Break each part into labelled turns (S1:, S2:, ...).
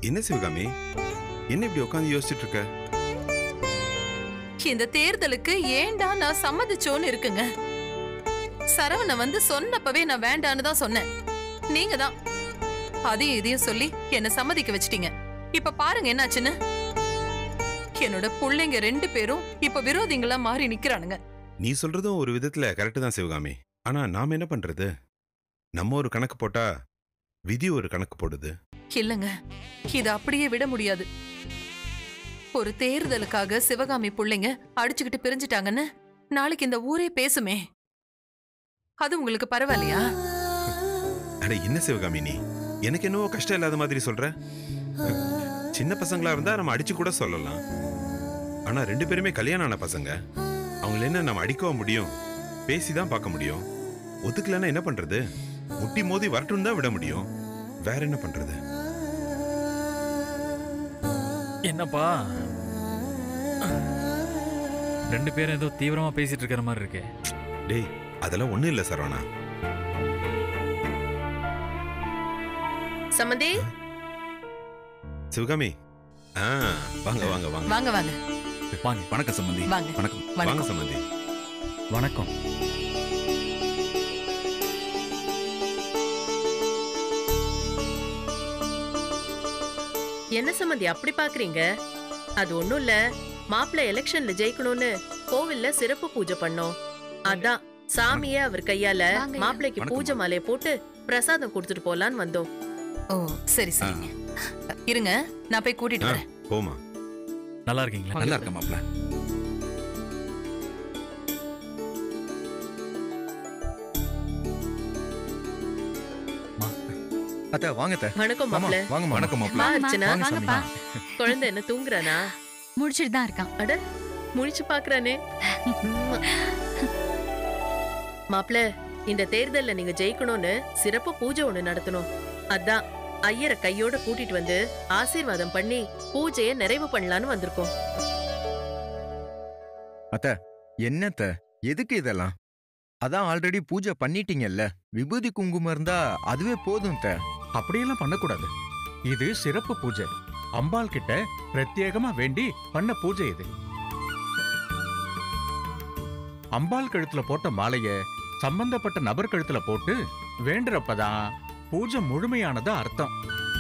S1: என்ன சிவகாமி என்ன இப்படி உட்காந்து யோசிச்சுட்டு இருக்க
S2: இந்த தேர்தலுக்கு ஏன்டா நான் சம்மதிச்சோன்னு இருக்குங்க சரவண வந்து சொன்னப்பவே நான் வேண்டான்னு தான் சொன்னேன் நீங்க தான் அதையும் இதையும் சொல்லி என்ன சம்மதிக்க வச்சிட்டீங்க இப்ப பாருங்க என்னாச்சுன்னு என்னோட புள்ளைங்க ரெண்டு பேரும் இப்ப விரோதிங்களா மாறி நிக்கிறானுங்க
S1: நீ சொல்றதும் ஒரு விதத்துல கரெக்டு தான் சிவகாமி ஆனா நாம என்ன பண்றது நம்ம ஒரு கணக்கு போட்டா விதி ஒரு கணக்கு போடுது
S2: இல்லங்க இத அப்படியே விட முடியாது ஒரு தேர்தலுக்காக சிவகாமி புள்ளைங்க அடிச்சுக்கிட்டு பிரிஞ்சிட்டாங்கன்னு நாளைக்கு இந்த ஊரே பேசுமே அது உங்களுக்கு பரவாயில்லையா
S1: அட என்ன சிவகாமி நீ எனக்கு என்னவோ கஷ்டம் இல்லாத மாதிரி சொல்ற சின்ன பசங்களா இருந்தா நம்ம அடிச்சு கூட சொல்லலாம் ஆனா ரெண்டு பேருமே கல்யாணம் ஆன பசங்க அவங்கள என்ன நம்ம அடிக்கவும் முடியும் பேசிதான் பார்க்க முடியும் ஒத்துக்கலன்னா என்ன பண்றது முட்டி மோதி வரட்டும் தான் விட முடியும் வேற என்ன பண்றது
S3: என்னப்பா ரெண்டு பேரும் ஏதோ தீவிரமா பேசிட்டு இருக்கிற மாதிரி இருக்கு
S1: டேய் அதெல்லாம் ஒண்ணும் இல்ல சரவணா
S2: சம்மந்தி
S1: சிவகாமி ஆ வாங்க வாங்க வாங்க
S2: வாங்க வாங்க
S3: வாங்க
S4: வணக்கம் சம்பந்தி
S2: வாங்க
S4: வணக்கம்
S1: வாங்க
S2: வணக்கம்
S1: சம்பந்தி
S4: வணக்கம்
S5: என்ன சம்மந்தி அப்படி பாக்குறீங்க அது ஒண்ணும் இல்ல மாப்பிள்ளை எலெக்ஷன்ல ஜெயிக்கணும்னு கோவில்ல சிறப்பு பூஜை பண்ணோம் அதான் சாமியே அவர் கையால
S6: வாங்கய்யா.
S5: மாப்பிள்ளைக்கு
S4: வணக்கம்,
S5: பூஜை மாலையை போட்டு பிரசாதம் கொடுத்துட்டு போலான்னு வந்தோம்
S2: ஓ சரி சரிங்க இருங்க நான் போய் கூட்டிட்டு
S1: ஆ,
S2: வரேன்
S1: போமா
S3: நல்லா இருக்கீங்களா
S4: நல்லா இருக்க மாப்ள
S7: அத்த வாங்க அத்த
S5: வணக்கம்
S7: மாமா
S5: மாப்பிள்ள
S7: வாங்க மாமா.
S4: வணக்கம் மாப்ள
S5: வா
S6: வாங்கம்மா,
S5: அர்ச்சனா
S7: வாங்க சாமி.
S6: வாங்கப்பா
S5: குழந்தை என்ன தூங்குறானா
S6: முடிச்சிட்டு தான் இருக்கான்
S5: முழிச்சு பாக்குறானே மாப்பிள்ள இந்த தேர்தல்ல நீங்க ஜெயிக்கணும்னு சிறப்பு பூஜை ஒண்ணு நடத்தணும் அதான் ஐயரை கையோட கூட்டிட்டு வந்து ஆசீர்வாதம் பண்ணி பூஜைய நிறைவு பண்ணலான்னு வந்திருக்கோம்
S7: என்னத்த எதுக்கு இதெல்லாம் அதான் ஆல்ரெடி பூஜை பண்ணிட்டீங்கல்ல விபூதி குங்குமம் இருந்தா அதுவே போதும் த
S8: அப்படியெல்லாம் பண்ணக்கூடாது இது சிறப்பு பூஜை அம்பாள் கிட்ட பிரத்யேகமா வேண்டி பண்ண பூஜை இது அம்பாள் கழுத்துல போட்ட மாலைய சம்பந்தப்பட்ட நபர் கழுத்துல போட்டு வேண்டுறப்பதான் பூஜை முழுமையானது அர்த்தம்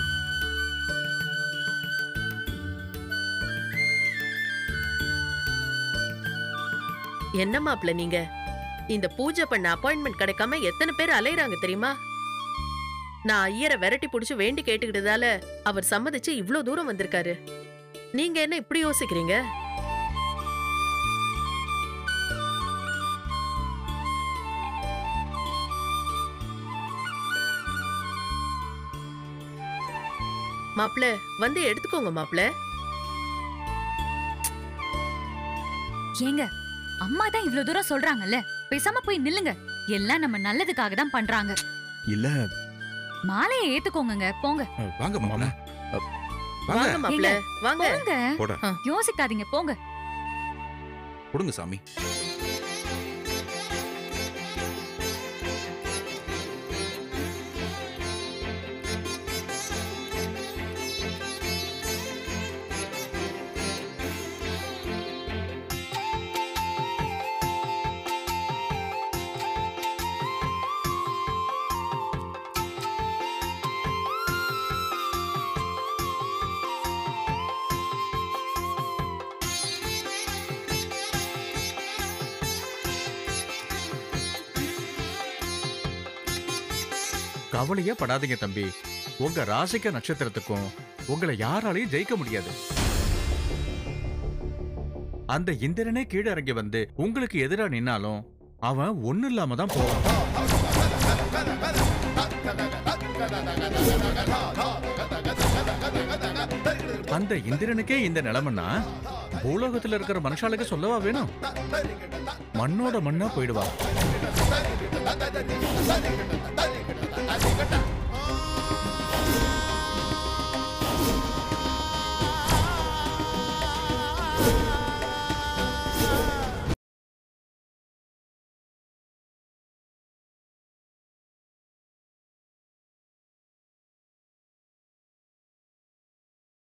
S5: என்ன மாப்பிள்ள நீங்க இந்த பூஜை பண்ண அப்பாயின்மெண்ட் கிடைக்காம எத்தனை பேர் அலையறாங்க தெரியுமா நான் ஐயரை விரட்டி புடிச்சு வேண்டி கேட்டுக்கிட்டதால அவர் சம்மதிச்சு இவ்ளோ தூரம் வந்திருக்காரு நீங்க என்ன இப்படி யோசிக்கிறீங்க மாப்பிள்ள வந்து எடுத்துக்கோங்க மாப்பிள்ள
S6: ஏங்க அம்மா தான் இவ்ளோ தூரம் சொல்றாங்கல்ல பேசாம போய் நில்லுங்க எல்லாம் நம்ம நல்லதுக்காக தான் பண்றாங்க
S7: இல்ல
S6: மாலையை ஏத்துக்கோங்கங்க போங்க
S4: வாங்க மாப்ள
S7: வாங்க
S5: வாங்க மாப்பிள்ள வாங்க
S6: போங்க
S1: போட
S6: யோசிக்காதீங்க போங்க
S4: கொடுங்க சாமி
S8: கவலையே படாதீங்க தம்பி உங்க ராசிக்க நட்சத்திரத்துக்கும் உங்களை யாராலையும் ஜெயிக்க முடியாது அந்த இந்திரனே கீழே இறங்கி வந்து உங்களுக்கு எதிரா நின்னாலும் அவன் ஒண்ணு இல்லாம தான் போவான் அந்த இந்திரனுக்கே இந்த நிலைமைன்னா பூலோகத்துல இருக்கிற மனுஷாளுக்கு சொல்லவா வேணும் மண்ணோட மண்ணா போயிடுவா